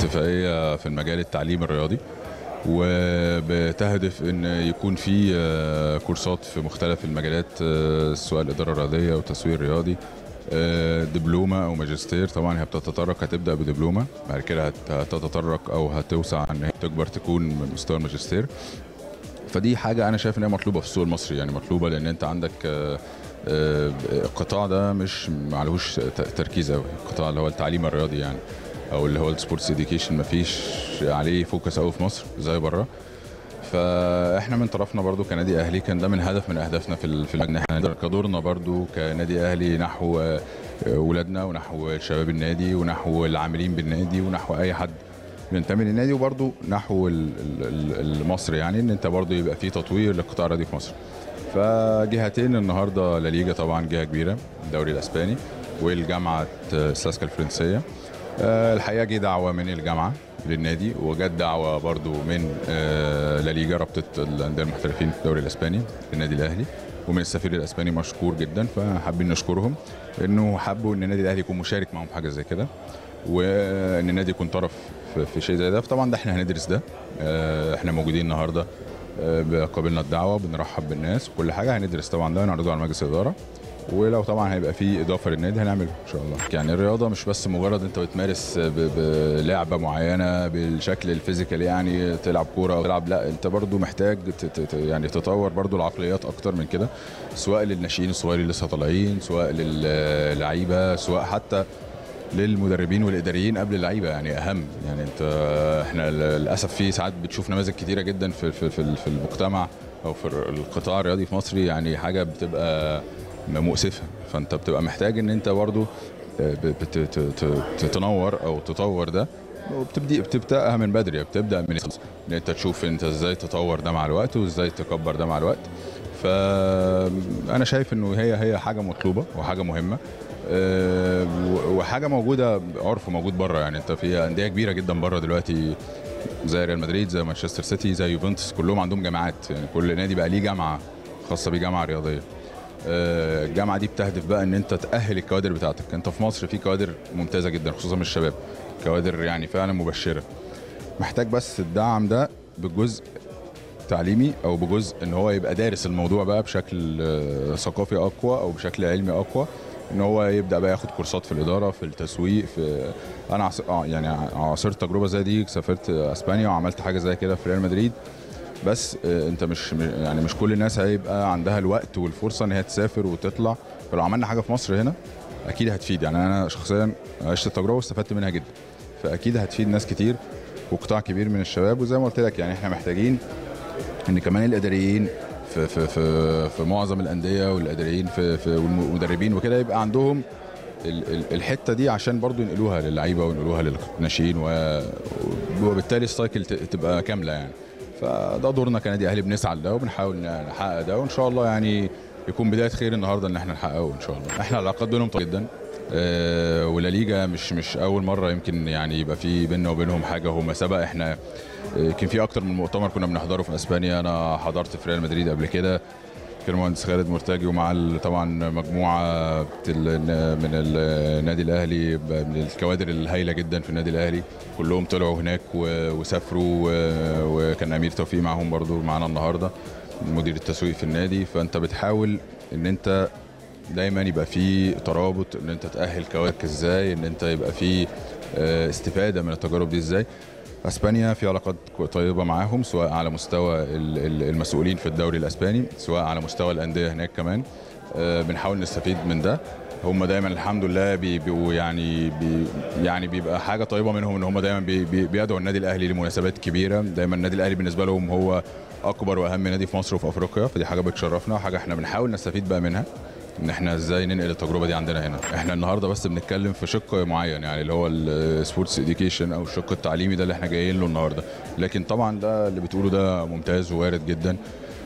اتفاقيه في المجال التعليم الرياضي وبتهدف ان يكون في آه، كورسات في مختلف المجالات آه، سواء الاداره الرياضيه والتسويق الرياضي آه، دبلومه او ماجستير طبعا هي بتتطرق هتبدا بدبلومه بعد كده هت- هتتطرق او هتوسع ان هي تكبر تكون من مستوى الماجستير فدي حاجه انا شايف ان هي مطلوبه في السوق المصري يعني مطلوبه لان انت عندك آه، آه، القطاع ده مش معلهوش ت- تركيز قوي القطاع اللي هو التعليم الرياضي يعني او اللي هو السبورتس اديوكيشن مفيش عليه فوكس قوي في مصر زي بره فاحنا من طرفنا برضو كنادي اهلي كان ده من هدف من اهدافنا في ال- في اللجنه احنا نقدر كدورنا برضو كنادي اهلي نحو آه، ولادنا ونحو شباب النادي ونحو العاملين بالنادي ونحو اي حد بينتمي للنادي وبرضو نحو ال- ال- ال- المصر يعني ان انت برضو يبقى في تطوير للقطاع الرياضي في مصر فجهتين النهارده لا ليجا طبعا جهه كبيره الدوري الاسباني والجامعه ساسكا الفرنسيه آه، الحقيقه جه دعوه من الجامعه للنادي وجت دعوه برضو من آه، لا ليجا رابطه الانديه المحترفين في الدوري الاسباني للنادي الاهلي ومن السفير الاسباني مشكور جدا فحابين نشكرهم انه حبوا ان النادي الاهلي يكون مشارك معاهم في حاجه زي كده وان النادي يكون طرف في- في شيء زي ده فطبعا ده احنا هندرس ده آه، احنا موجودين النهارده آه، قابلنا الدعوه بنرحب بالناس وكل حاجه هندرس طبعا ده ونعرضه على مجلس الاداره ولو طبعا هيبقى في اضافه للنادي هنعمله ان شاء الله يعني الرياضه مش بس مجرد انت بتمارس ب- بلعبه معينه بالشكل الفيزيكال يعني تلعب كوره او تلعب لا انت برضو محتاج ت- ت- ت- يعني تطور برضو العقليات اكتر من كده سواء للناشئين الصغيرين اللي لسه طالعين سواء للعيبه سواء حتى للمدربين والاداريين قبل اللعيبه يعني اهم يعني انت احنا للاسف في ساعات بتشوف نماذج كتيره جدا في في في في المجتمع او في القطاع الرياضي في مصر يعني حاجه بتبقى مؤسفه فانت بتبقى محتاج ان انت برضو بت- ت- ت- تتنور او تطور ده وبتبدي بتبداها من بدري بتبدا من ان انت تشوف انت ازاي تطور ده مع الوقت وازاي تكبر ده مع الوقت فانا شايف انه هي هي حاجه مطلوبه وحاجه مهمه أه، و- وحاجه موجوده عرف موجود بره يعني انت في انديه كبيره جدا بره دلوقتي زي ريال مدريد زي مانشستر سيتي زي يوفنتوس كلهم عندهم جامعات يعني كل نادي بقى ليه جامعه خاصه بيه جامعه رياضيه آه، الجامعه دي بتهدف بقى ان انت تاهل الكوادر بتاعتك انت في مصر في كوادر ممتازه جدا خصوصا من الشباب كوادر يعني فعلا مبشره محتاج بس الدعم ده بجزء تعليمي او بجزء ان هو يبقى دارس الموضوع بقى بشكل آه، ثقافي اقوى او بشكل علمي اقوى ان هو يبدا بقى ياخد كورسات في الاداره في التسويق في انا عص... آه، يعني عاصرت تجربه زي دي سافرت اسبانيا وعملت حاجه زي كده في ريال مدريد بس آه، انت مش م- يعني مش كل الناس هيبقى عندها الوقت والفرصه ان هي تسافر وتطلع فلو عملنا حاجه في مصر هنا اكيد هتفيد يعني انا شخصيا عشت التجربه واستفدت منها جدا فاكيد هتفيد ناس كتير وقطاع كبير من الشباب وزي ما قلت لك يعني احنا محتاجين ان كمان الاداريين في في في, في معظم الانديه والاداريين في, في والمدربين وكده يبقى عندهم ال- ال- الحته دي عشان برضو ينقلوها للعيبه وينقلوها للناشئين و- وبالتالي السايكل ت- تبقى كامله يعني فده دورنا كنادي اهلي بنسعى لده وبنحاول نحقق ده وان شاء الله يعني يكون بدايه خير النهارده ان احنا نحققه ان شاء الله احنا العلاقات بينهم طيبة جدا آه، ولا ليجا مش مش اول مره يمكن يعني يبقى في بيننا وبينهم حاجه هم سبق احنا آه، كان في اكتر من مؤتمر كنا بنحضره في اسبانيا انا حضرت في ريال مدريد قبل كده كان المهندس خالد مرتجي ومع ال- طبعا مجموعه بت- ال- من النادي الاهلي ب- من الكوادر الهائله جدا في النادي الاهلي كلهم طلعوا هناك و- وسافروا و- وكان امير توفيق معاهم برضو معانا النهارده مدير التسويق في النادي فانت بتحاول ان انت دايما يبقى في ترابط ان انت تاهل كوادرك ازاي ان انت يبقى في آه، استفاده من التجارب دي ازاي اسبانيا في علاقات كو- طيبه معاهم سواء على مستوى ال- ال- المسؤولين في الدوري الاسباني سواء على مستوى الانديه هناك كمان آه، بنحاول نستفيد من ده هم دايما الحمد لله بي- بيبقوا يعني بي يعني بيبقى حاجه طيبه منهم ان هم دايما بي بي بيدعوا النادي الاهلي لمناسبات كبيره دايما النادي الاهلي بالنسبه لهم هو اكبر واهم نادي في مصر وفي افريقيا فدي حاجه بتشرفنا وحاجه احنا بنحاول نستفيد بقى منها ان احنا ازاي ننقل التجربه دي عندنا هنا احنا النهارده بس بنتكلم في شق معين يعني اللي هو السبورتس اديوكيشن او الشق التعليمي ده اللي احنا جايين له النهارده لكن طبعا ده اللي بتقوله ده ممتاز ووارد جدا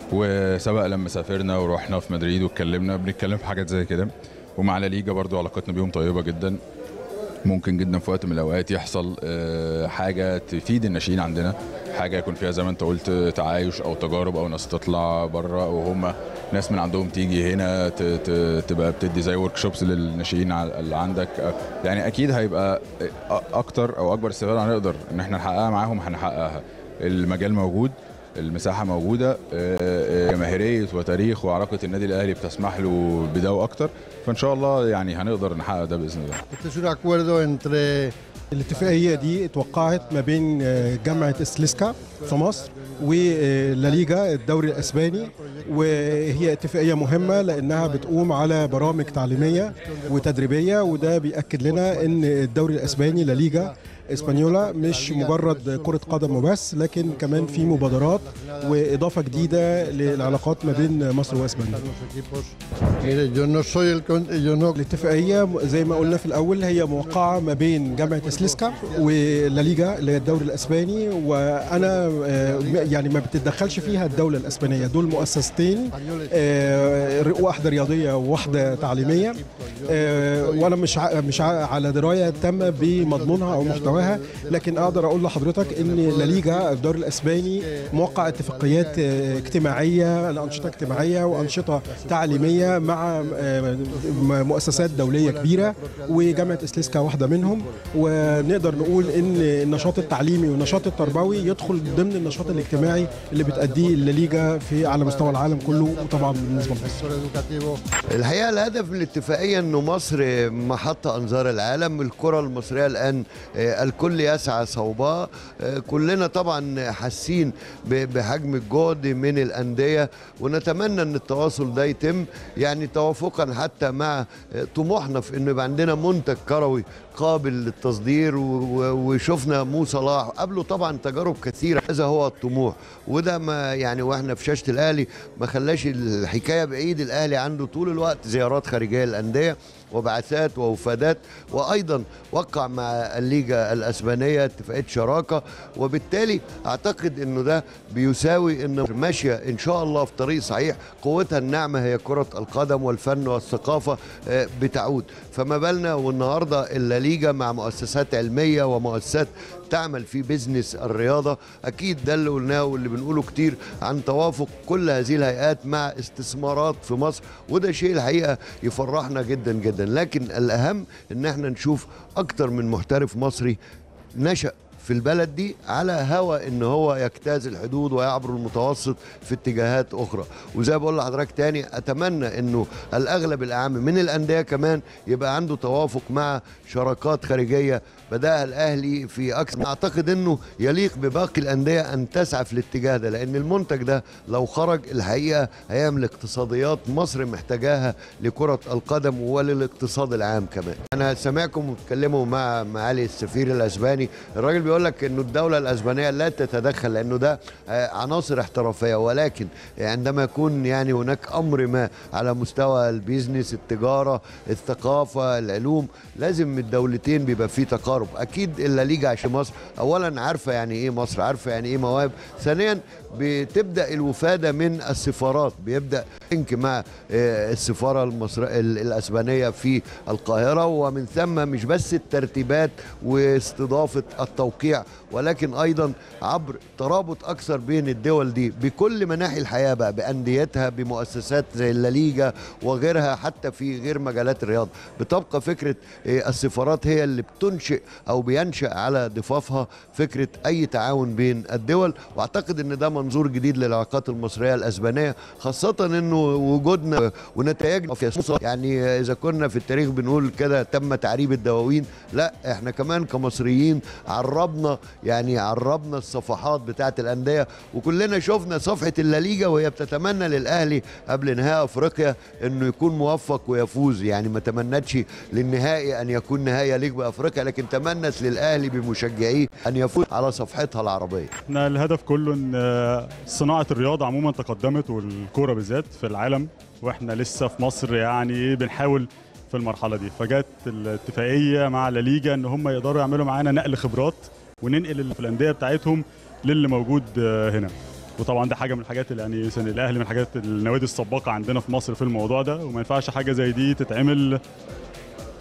وسبق لما سافرنا ورحنا في مدريد واتكلمنا بنتكلم في حاجات زي كده ومع لا ليجا برضو علاقتنا بيهم طيبه جدا ممكن جدا في وقت من الاوقات يحصل آه، حاجه تفيد الناشئين عندنا حاجه يكون فيها زي ما انت قلت تعايش او تجارب او ناس تطلع بره وهم ناس من عندهم تيجي هنا ت- ت- تبقى بتدي زي ورك شوبس للناشئين ع- اللي عندك آه، يعني اكيد هيبقى أ- اكتر او اكبر استفاده هنقدر ان احنا نحققها معاهم هنحققها المجال موجود المساحه موجوده آه، آه، جماهيريه وتاريخ وعلاقه النادي الاهلي بتسمح له بده واكتر فان شاء الله يعني هنقدر نحقق ده باذن الله Este es un acuerdo entre الاتفاقية دي اتوقعت ما بين آه، جامعة اسليسكا في مصر ولاليجا الدوري الاسباني وهي اتفاقية مهمة لانها بتقوم على برامج تعليمية وتدريبية وده بيأكد لنا ان الدوري الاسباني لاليجا اسبانيولا مش مجرد كرة قدم وبس لكن كمان في مبادرات واضافة جديدة للعلاقات ما بين مصر واسبانيا los equipos. Mire, yo no soy el con- yo no الاتفاقيه زي ما قلنا في الاول هي موقعه ما بين جامعه اسليسكا والليجا اللي هي الدوري الاسباني وانا آه، يعني ما بتتدخلش فيها الدوله الاسبانيه دول مؤسستين آه، واحده رياضيه وواحده تعليميه آه، وانا مش ع- مش ع- على درايه تامه بمضمونها او محتواها لكن اقدر اقول لحضرتك ان الليجا الدوري الاسباني موقع اتفاقيات آه، اجتماعيه لانشطه اجتماعيه وانشطه تعليميه مع آه، م- مؤسسات دوليه كبيره وجامعه اسليسكا واحده منهم ونقدر نقول ان النشاط التعليمي والنشاط التربوي يدخل ضمن النشاط الاجتماعي اللي بتأديه الليجا في على مستوى العالم كله وطبعا بالنسبه لمصر sector educativo الحقيقه الهدف من الاتفاقيه انه مصر محط انظار العالم الكره المصريه الان آه، الكل يسعى صوبها آه، كلنا طبعا حاسين ب- بحجم الجهد من الانديه ونتمنى ان التواصل ده يتم يعني توافقا حتى مع آه، طموحنا في انه يبقى عندنا منتج كروي قابل للتصدير و- و- وشفنا مو صلاح قبله طبعا تجارب كثيره هذا هو الطموح وده ما يعني واحنا في شاشه الاهلي ما خلاش الحكايه بعيد الاهلي عنده طول الوقت زيارات خارجيه للانديه وبعثات ووفادات وايضا وقع مع الليجا الاسبانيه اتفاقيه شراكه وبالتالي اعتقد انه ده بيساوي ان ماشيه ان شاء الله في طريق صحيح قوتها الناعمه هي كره القدم والفن والثقافه آه، بتعود فما بالنا والنهارده الليجا مع مؤسسات علميه ومؤسسات تعمل في بيزنس الرياضه اكيد ده اللي قلناه واللي بنقوله كتير عن توافق كل هذه الهيئات مع استثمارات في مصر وده شيء الحقيقه يفرحنا جدا جدا لكن الاهم ان احنا نشوف اكتر من محترف مصري نشأ في البلد دي على هوى ان هو يجتاز الحدود ويعبر المتوسط في اتجاهات اخرى وزي ما بقول لحضرتك تاني اتمنى انه الاغلب الاعم من الانديه كمان يبقى عنده توافق مع شراكات خارجيه بداها الاهلي في اكثر اعتقد انه يليق بباقي الانديه ان تسعى في الاتجاه ده لان المنتج ده لو خرج الحقيقه هيعمل اقتصاديات مصر محتاجاها لكره القدم وللاقتصاد العام كمان انا سامعكم بتتكلموا مع معالي السفير الاسباني الراجل بيقول لك انه الدوله الاسبانيه لا تتدخل لانه ده آه، عناصر احترافيه ولكن عندما يكون يعني هناك امر ما على مستوى البيزنس التجاره الثقافه العلوم لازم الدولتين بيبقى فيه تقارب اكيد الليجا عشان مصر اولا عارفه يعني ايه مصر عارفه يعني ايه مواهب ثانيا بتبدا الوفاده من السفارات بيبدا لينك مع آه، السفاره المصر ال- الاسبانيه في القاهره ومن ثم مش بس الترتيبات واستضافه التوقيع ولكن ايضا عبر ترابط اكثر بين الدول دي بكل مناحي الحياه بقى بانديتها بمؤسسات زي الليجا وغيرها حتى في غير مجالات الرياضه بتبقى فكره آه، السفارات هي اللي بتنشئ او بينشا على ضفافها فكره اي تعاون بين الدول واعتقد ان ده منظور جديد للعلاقات المصريه الاسبانيه خاصه انه وجودنا ونتائجنا في أسوسة يعني اذا كنا في التاريخ بنقول كده تم تعريب الدواوين لا احنا كمان كمصريين عربنا يعني عربنا الصفحات بتاعه الانديه وكلنا شفنا صفحه الليجا وهي بتتمنى للاهلي قبل نهائي افريقيا انه يكون موفق ويفوز يعني ما تمنتش للنهائي ان يكون نهائي ليج بافريقيا لكن تمنت للاهلي بمشجعيه ان يفوز على صفحتها العربيه احنا الهدف كله ان آه، صناعه الرياضه عموما تقدمت والكوره بالذات في العالم واحنا لسه في مصر يعني بنحاول في المرحله دي فجت الاتفاقيه مع لا ليجا ان هم يقدروا يعملوا معانا نقل خبرات وننقل اللي في الانديه بتاعتهم للي موجود آه، هنا وطبعا ده حاجه من الحاجات اللي يعني مثلا الاهلي من الحاجات النوادي السباقه عندنا في مصر في الموضوع ده وما ينفعش حاجه زي دي تتعمل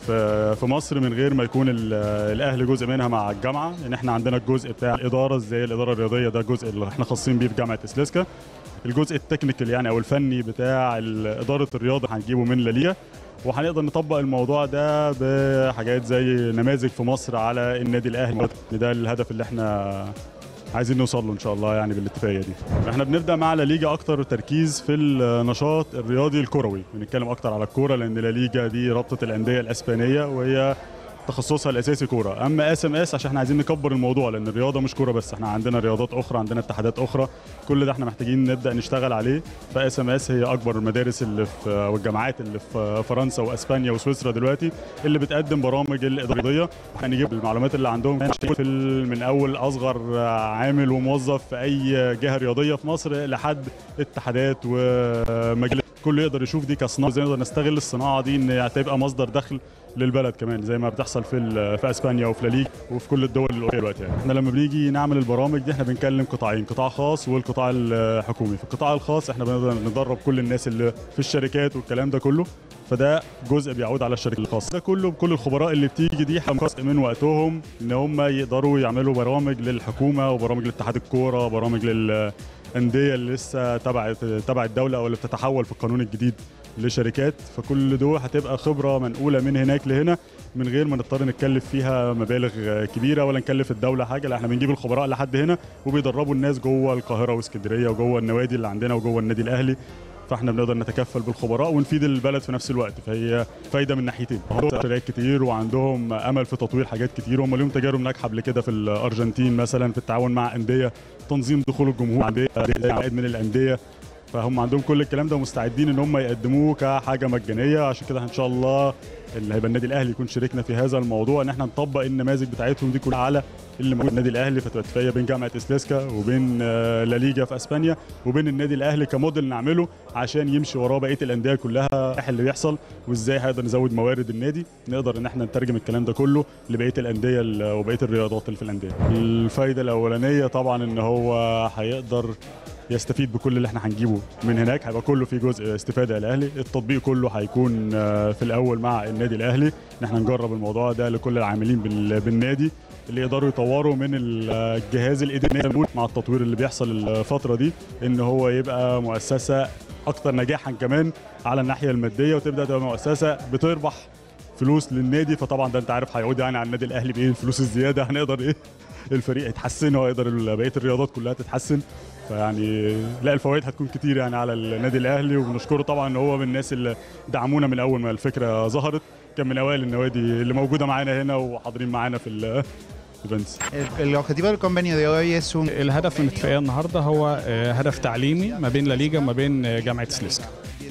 في في مصر من غير ما يكون ال- الاهلي جزء منها مع الجامعه لان احنا عندنا الجزء بتاع الاداره ازاي الاداره الرياضيه ده الجزء اللي احنا خاصين بيه في جامعه اسلسكا الجزء التكنيكال يعني او الفني بتاع ال- اداره الرياضه هنجيبه من لاليا وهنقدر نطبق الموضوع ده بحاجات زي نماذج في مصر على النادي الاهلي ده الهدف اللي احنا عايزين نوصل له ان شاء الله يعني بالاتفاقيه دي احنا بنبدا مع لا ليجا اكتر تركيز في النشاط الرياضي الكروي بنتكلم اكتر على الكوره لان لا ليجا دي رابطه الانديه الاسبانيه وهي تخصصها الاساسي كوره اما اس ام اس عشان احنا عايزين نكبر الموضوع لان الرياضه مش كوره بس احنا عندنا رياضات اخرى عندنا اتحادات اخرى كل ده احنا محتاجين نبدا نشتغل عليه فاس ام اس هي اكبر المدارس اللي في او الجامعات اللي في فرنسا واسبانيا وسويسرا دلوقتي اللي بتقدم برامج الاداريه هنجيب المعلومات اللي عندهم في ال- من اول اصغر عامل وموظف في اي جهه رياضيه في مصر لحد اتحادات ومجالات كله يقدر يشوف دي كصناعه ازاي نقدر نستغل الصناعه دي ان تبقى مصدر دخل للبلد كمان زي ما بتحصل في ال- في اسبانيا وفي لاليج وفي كل الدول الاوروبيه دلوقتي يعني احنا لما بنيجي نعمل البرامج دي احنا بنكلم قطاعين قطاع خاص والقطاع الحكومي في القطاع الخاص احنا بنقدر ندرب كل الناس اللي في الشركات والكلام ده كله فده جزء بيعود على الشركه الخاصه ده كله بكل الخبراء اللي بتيجي دي حاجة جزء من وقتهم ان هم يقدروا يعملوا برامج للحكومه وبرامج لاتحاد الكوره برامج للانديه اللي لسه تبع تبع الدوله او اللي بتتحول في القانون الجديد لشركات فكل دول هتبقى خبره منقوله من هناك لهنا من غير ما نضطر نتكلف فيها مبالغ كبيره ولا نكلف الدوله حاجه لا احنا بنجيب الخبراء لحد هنا وبيدربوا الناس جوه القاهره واسكندريه وجوه النوادي اللي عندنا وجوه النادي الاهلي فاحنا بنقدر نتكفل بالخبراء ونفيد البلد في نفس الوقت فهي فايده من ناحيتين عندهم شركات كتير وعندهم امل في تطوير حاجات كتير وهم لهم تجارب ناجحه قبل كده في الارجنتين مثلا في التعاون مع انديه تنظيم دخول الجمهور انديه عائد من الانديه فهم عندهم كل الكلام ده ومستعدين ان هم يقدموه كحاجه مجانيه عشان كده ان شاء الله اللي هيبقى النادي الاهلي يكون شريكنا في هذا الموضوع ان احنا نطبق النماذج بتاعتهم دي كلها على اللي موجود النادي الاهلي فتبقى اتفاقيه بين جامعه اسلاسكا وبين آه، لا ليجا في اسبانيا وبين النادي الاهلي كموديل نعمله عشان يمشي وراه بقيه الانديه كلها إيه اللي بيحصل وازاي هيقدر نزود موارد النادي نقدر ان احنا نترجم الكلام ده كله لبقيه الانديه ال- وبقيه الرياضات اللي في الانديه الفايده الاولانيه طبعا ان هو هيقدر يستفيد بكل اللي احنا هنجيبه من هناك هيبقى كله في جزء استفاده الاهلي التطبيق كله هيكون آه، في الاول مع النادي الاهلي ان احنا نجرب الموضوع ده لكل العاملين بال- بالنادي اللي يقدروا يطوروا من ال- الجهاز الاداري مع التطوير اللي بيحصل الفتره دي ان هو يبقى مؤسسه اكثر نجاحا كمان على الناحيه الماديه وتبدا تبقى مؤسسه بتربح فلوس للنادي فطبعا ده انت عارف هيعود يعني على النادي الاهلي بايه الفلوس الزياده هنقدر ايه الفريق يتحسن ويقدر ال- بقيه الرياضات كلها تتحسن فيعني لا الفوائد هتكون كتير يعني على النادي الاهلي وبنشكره طبعا ان هو من الناس اللي دعمونا من اول ما الفكره ظهرت كان من اوائل النوادي اللي موجوده معانا هنا وحاضرين معانا في الايفنتس El, el objetivo del convenio de hoy es un الهدف من الاتفاقيه النهارده هو آه، هدف تعليمي ما بين لا ليجا وما بين آه، جامعه سليسكا.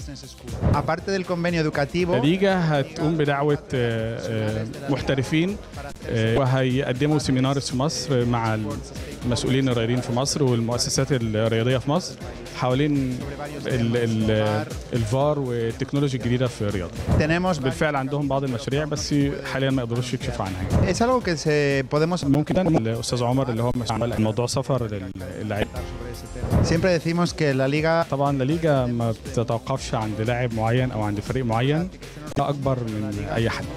aparte del convenio educativo لا ليجا هتقوم بدعوه آه، آه، محترفين آه، وهيقدموا سيمينارز في مصر مع المسؤولين الرياضيين في مصر والمؤسسات الرياضيه في مصر حوالين ال- ال- الفار والتكنولوجيا الجديده في الرياضه. tenemos بالفعل عندهم بعض المشاريع بس حاليا ما يقدروش يكشفوا عنها. es algo que se podemos ممكن الاستاذ عمر اللي هو مسؤول عن موضوع سفر للاعب siempre decimos que la liga طبعا لا ليجا ما بتتوقفش عند لاعب معين او عند فريق معين لا اكبر من اي حد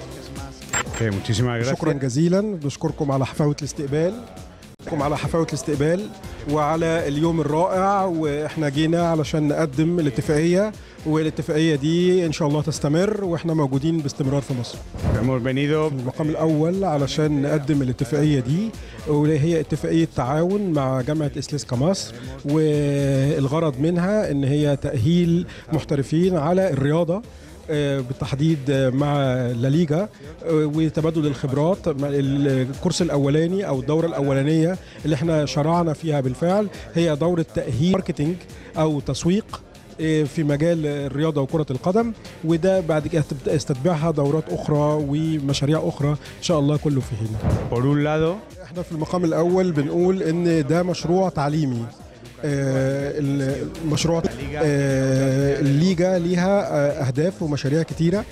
شكرا جزيلا بشكركم على حفاوه الاستقبال بشكركم على حفاوه الاستقبال وعلى اليوم الرائع واحنا جينا علشان نقدم الاتفاقيه والاتفاقيه دي ان شاء الله تستمر واحنا موجودين باستمرار في مصر في المقام الاول علشان نقدم الاتفاقيه دي واللي هي اتفاقيه تعاون مع جامعه اسلسكا مصر والغرض منها ان هي تاهيل محترفين على الرياضه آه، بالتحديد آه، مع لا ليجا آه، وتبادل الخبرات مع الكورس الاولاني او الدوره الاولانيه اللي احنا شرعنا فيها بالفعل هي دوره تاهيل ماركتينج او تسويق آه، في مجال الرياضه وكره القدم وده بعد كده هتبدا يستتبعها دورات اخرى ومشاريع اخرى ان شاء الله كله في حين احنا في المقام الاول بنقول ان ده مشروع تعليمي آه، المشروع آه، الليجا ليها آه، اهداف ومشاريع كتيره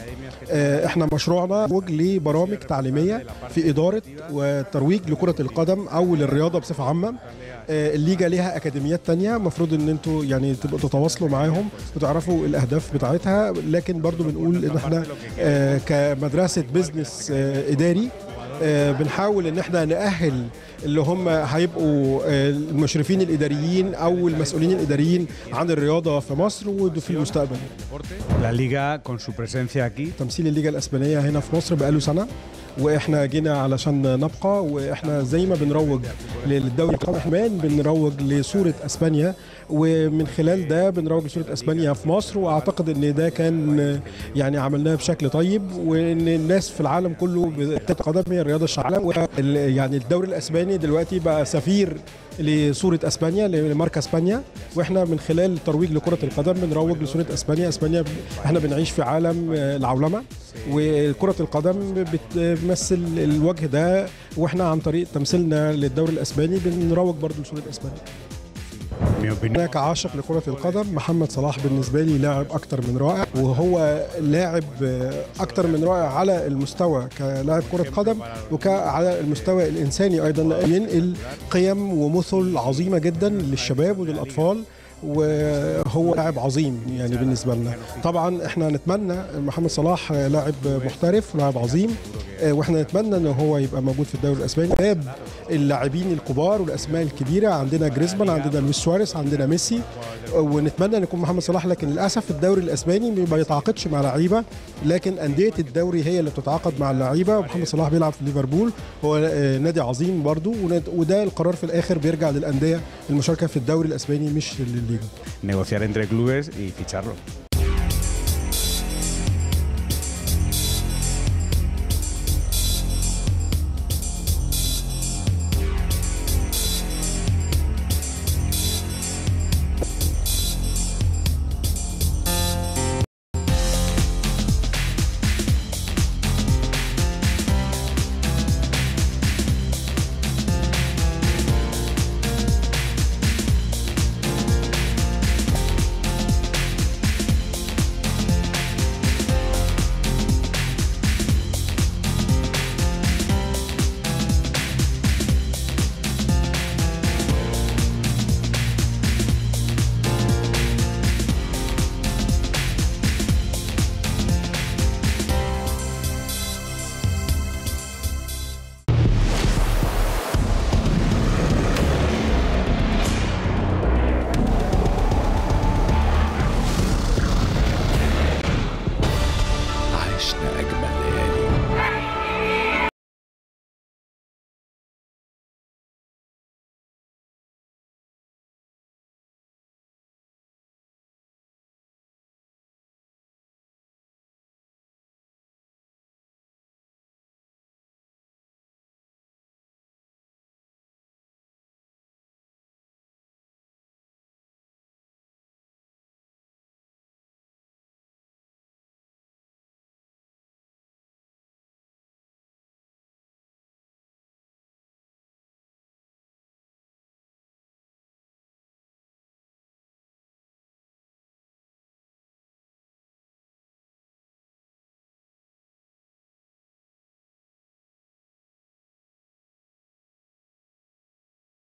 آه، احنا مشروعنا موج لبرامج تعليميه في اداره وترويج لكره القدم او للرياضه بصفه عامه آه، الليجا ليها اكاديميات تانية المفروض ان انتوا يعني تبقوا تتواصلوا معاهم وتعرفوا الاهداف بتاعتها لكن برضو بنقول ان احنا آه، كمدرسه بزنس آه، اداري آه، بنحاول ان احنا نأهل اللي هم هيبقوا آه، المشرفين الاداريين او المسؤولين الاداريين عن الرياضه في مصر وفي المستقبل La liga con su presencia aquí تمثيل الليجا الاسبانيه هنا في مصر بقاله سنه واحنا جينا علشان نبقى واحنا زي ما بنروج للدوري كمان بنروج لصوره اسبانيا ومن خلال ده بنروج لصوره اسبانيا في مصر واعتقد ان ده كان يعني عملناه بشكل طيب وان الناس في العالم كله بتتقدم هي الرياضه الشعبيه يعني الدوري الاسباني دلوقتي بقى سفير لصوره اسبانيا لماركه اسبانيا واحنا من خلال الترويج لكره القدم بنروج لصوره اسبانيا اسبانيا احنا بنعيش في عالم آه، العولمه وكره القدم بتمثل الوجه ده واحنا عن طريق تمثيلنا للدوري الاسباني بنروج برضو لصوره اسبانيا mi opinión انا كعاشق لكره القدم محمد صلاح بالنسبه لي لاعب اكتر من رائع وهو لاعب آه، اكتر من رائع على المستوى كلاعب كره قدم وعلى المستوى الانساني ايضا لأنه ينقل قيم ومثل عظيمه جدا للشباب وللاطفال وهو لاعب عظيم يعني بالنسبه لنا طبعا احنا نتمنى محمد صلاح لاعب محترف لاعب عظيم آه، واحنا نتمنى ان هو يبقى موجود في الدوري الاسباني باب اللاعبين الكبار والاسماء الكبيره عندنا جريزمان عندنا لويس سواريز عندنا ميسي آه، ونتمنى ان يكون محمد صلاح لكن للاسف الدوري الاسباني ما بيتعاقدش مع لعيبه لكن انديه الدوري هي اللي بتتعاقد مع اللعيبه ومحمد صلاح بيلعب في ليفربول هو آه، نادي عظيم برضو وند- وده القرار في الاخر بيرجع للانديه المشاركه في الدوري الاسباني مش للليجا negociar entre clubes y ficharlo.